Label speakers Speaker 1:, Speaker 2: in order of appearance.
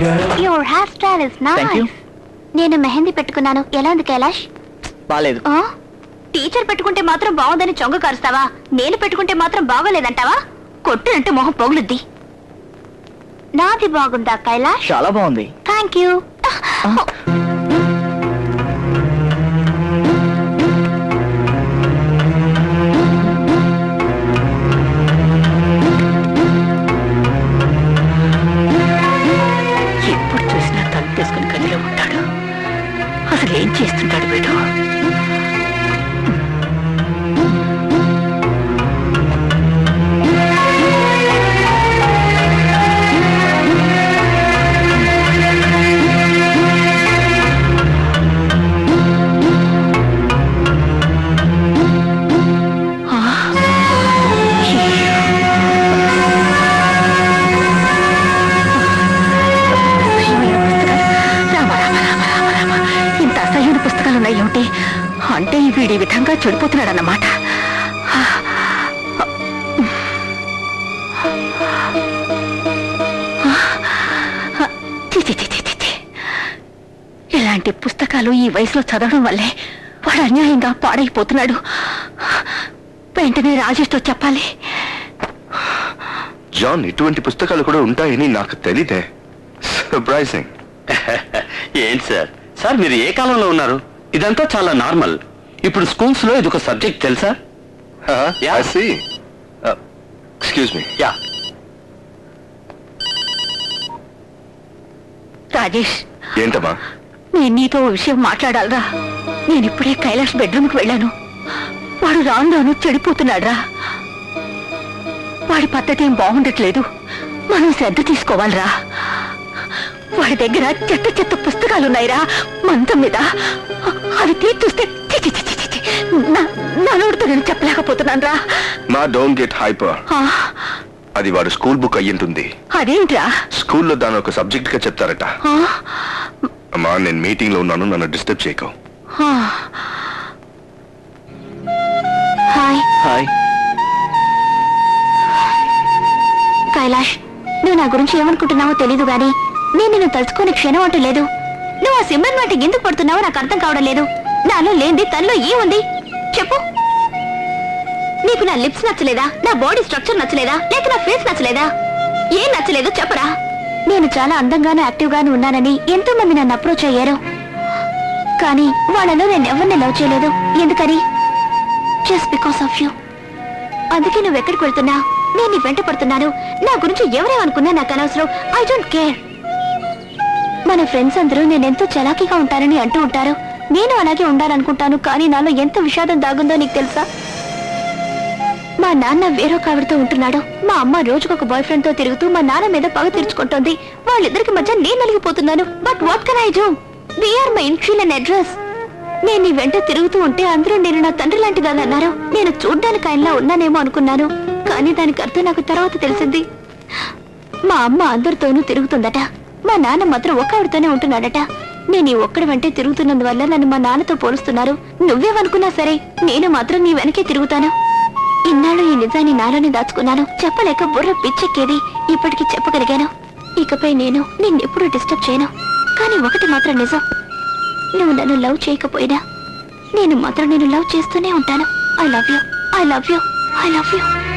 Speaker 1: Your hair style is
Speaker 2: Thank you.
Speaker 1: Nice నేను మెహందీ పెట్టుకున్నాను ఎలా ఉంది కైలాష్
Speaker 2: బాలేదు
Speaker 1: ఆ? టీచర్ పెట్టుకుంటే మాత్రం బాగుందని చొంగ కరుస్తావా నేను పెట్టుకుంటే మాత్రం బాగోలేదంటావా కొట్టినట్టు మొహం పొగులుద్ది నాది బాగుందా కైలాష్
Speaker 2: చాలా బాగుంది
Speaker 1: థ్యాంక్ యూ
Speaker 3: ఎప్పుడు చూసినా తలుపు తీసుకుని గదిలో ఉంటాడు అసలు ఏం చేస్తుంటాడు వీడు రామ, రామ, రామ, రామ, రామ. ఇంత అసహ్యమైన పుస్తకాలు ఉన్నాయి ఏమిటి అంటే వీడి విధంగా చెడిపోతున్నాడు అన్నమాట చి, చి, చి, చి, చి, చి. ఇలాంటి పుస్తకాలు ఈ వయసులో చదవడం వల్లే వాడు అన్యాయంగా పాడైపోతున్నాడు వెంటనే రాజేష్తో చెప్పాలి
Speaker 4: జాన్ ఇటువంటి పుస్తకాలు కూడా ఉంటాయని నాకు తెలీదే సర్ప్రైజింగ్
Speaker 5: ఏంటి సార్ సార్ మీరు ఏ కాలంలో ఉన్నారు ఇదంతా చాలా నార్మల్ ఇప్పుడు స్కూల్స్ లో ఇది ఒక సబ్జెక్ట్ తెలుసా Yeah.
Speaker 4: I see excuse me
Speaker 5: yeah
Speaker 3: Rajesh
Speaker 4: ఏంటమ్మా
Speaker 3: నేను నీతో ఓ విషయం మాట్లాడాలరా నేను ఇప్పుడే కైలాష్ బెడ్రూమ్కి వెళ్ళాను వాడు రాను రాను చెడిపోతున్నాడురా వాడి పద్ధతి ఏం బాగుండట్లేదు మనం శ్రద్ధ తీసుకోవాలిరా వాడి దగ్గర చెత్త చెత్త పుస్తకాలున్నాయిరా మంచం మీద అవి తీర్చూస్తే చి, చి, చి, చి, చి, చి. నా- నా నోటితో నేను చెప్పలేకపోతున్నాను రా
Speaker 4: మా డోంట్ గెట్ హైపర్ అది వాడు స్కూల్ బుక్ అయ్యింటుంది
Speaker 3: అదేంట్రా
Speaker 4: స్కూల్లో దాని ఒక సబ్జెక్ట్ గా చెప్తారట
Speaker 3: ఆ,
Speaker 4: అమ్మా నేను మీటింగ్ లో ఉన్నాను నన్ను డిస్టర్బ్ చేయకు
Speaker 3: ఆ.
Speaker 1: హాయ్
Speaker 2: హాయ్
Speaker 1: కైలాష్ నువ్వు నా గురించి ఏమనుకుంటున్నావో తెలీదు గాని నేను నిన్ను తలుచుకునే క్షణం అంటూ లేదు నువ్వు ఆ సిమ్రన్ వాటి ఎందుకు పడుతున్నావో నాకు అర్థం కావడం లేదు నాలో లేంది తనలో ఏముంది చెప్పు నీకు నా లిప్స్ నచ్చలేదా నా బాడీ స్ట్రక్చర్ నచ్చలేదా లేక నా ఫేస్ నచ్చలేదా ఏం నచ్చలేదు చెప్పరా నేను చాలా అందంగాను యాక్టివ్ గాను ఉన్నానని ఎంతో మంది నన్ను అప్రోచ్ అయ్యారు కానీ వాళ్ళలో నేను ఎవరిని లవ్ చేయలేదు ఎందుకని జస్ట్ బికాస్ ఆఫ్ యూ అందుకే నువ్వు ఎక్కడికి వెళ్తున్నా నేను నీ వెంట పడుతున్నాను నా గురించి ఎవరేమనుకున్నా నాకు అనవసరం ఐ డోంట్ కేర్ మన ఫ్రెండ్స్ అందరూ నేను ఎంతో చలాకీగా ఉంటానని అంటూ ఉంటారు నేను అలాగే ఉండాలనుకుంటాను కానీ నాలో ఎంత విషాదం దాగుందో నీకు తెలుసా మా నాన్న వేరొక ఆవిడతో ఉంటున్నాడు మా అమ్మ రోజుకొక బాయ్ ఫ్రెండ్ తో తిరుగుతూ మా నాన్న మీద పగ తీర్చుకుంటోంది వాళ్ళిద్దరికి మధ్య నేను నలిగిపోతున్నాను but what can I do we're my initial and address నేను నీ వెంట తిరుగుతూ ఉంటే అందరూ నేను నా తండ్రి లాంటిదని అన్నారు నేను చూడ్డానికి ఆయనలా ఉన్నానేమో అనుకున్నాను కానీ దానికి అర్థం నాకు తర్వాత తెలిసింది మా అమ్మ అందరితోనూ తిరుగుతుందట మా నాన్న మాత్రం ఒక్కడితోనే ఉంటున్నాడట నేను ఈ ఒక్కడి వెంటే తిరుగుతున్నందువల్ల నన్ను మా నాన్నతో పోలుస్తున్నారు నువ్వేమనుకున్నా సరే నేను మాత్రం నీ వెనకే తిరుగుతాను ఇన్నాళ్ళు ఈ నిజాన్ని నాలోనే దాచుకున్నాను చెప్పలేక బుర్ర పిచ్చెక్కేది ఇప్పటికి చెప్పగలిగాను ఇకపై నేను నిన్నెప్పుడు డిస్టర్బ్ చేయను కానీ ఒకటి మాత్రం నిజం నువ్వు నన్ను లవ్ చేయకపోయినా నేను మాత్రం నేను లవ్ చేస్తూనే ఉంటాను I love you I love you I love you